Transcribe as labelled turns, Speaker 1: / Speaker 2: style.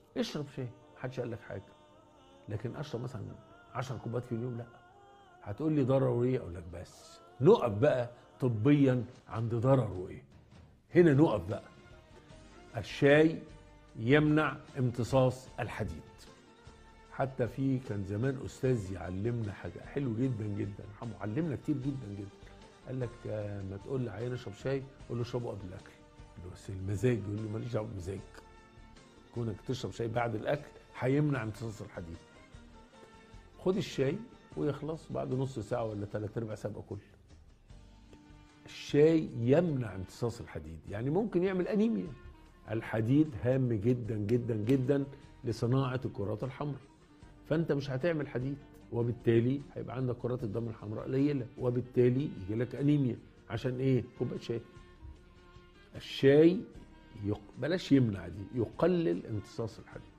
Speaker 1: اشرب شاي محدش قال لك حاجه لكن اشرب مثلا 10 كوبايات في اليوم لا هتقول لي ضرره ايه اقول لك بس نقف بقى طبيا عند ضرره ايه هنا نقف بقى الشاي يمنع امتصاص الحديد حتى في كان زمان استاذ يعلمنا حاجه حلو جدا جدا علمنا كتير جدا جدا قال لك آه، ما تقول لعيان اشرب شاي قول له اشربه قبل الاكل قال له بس المزاج يقول له ماليش دعوه بالمزاج كونك تشرب شاي بعد الاكل هيمنع امتصاص الحديد خد الشاي ويخلص بعد نص ساعه ولا ثلاث ارباع ساعه يبقى كل الشاي يمنع امتصاص الحديد يعني ممكن يعمل انيميا الحديد هام جدا جدا جدا لصناعه الكرات الحمراء فانت مش هتعمل حديد وبالتالي هيبقى عندك كرات الدم الحمراء قليله وبالتالي يجي لك انيميا عشان ايه كوبايه شاي الشاي يق... بلاش يمنع دي يقلل امتصاص الحديد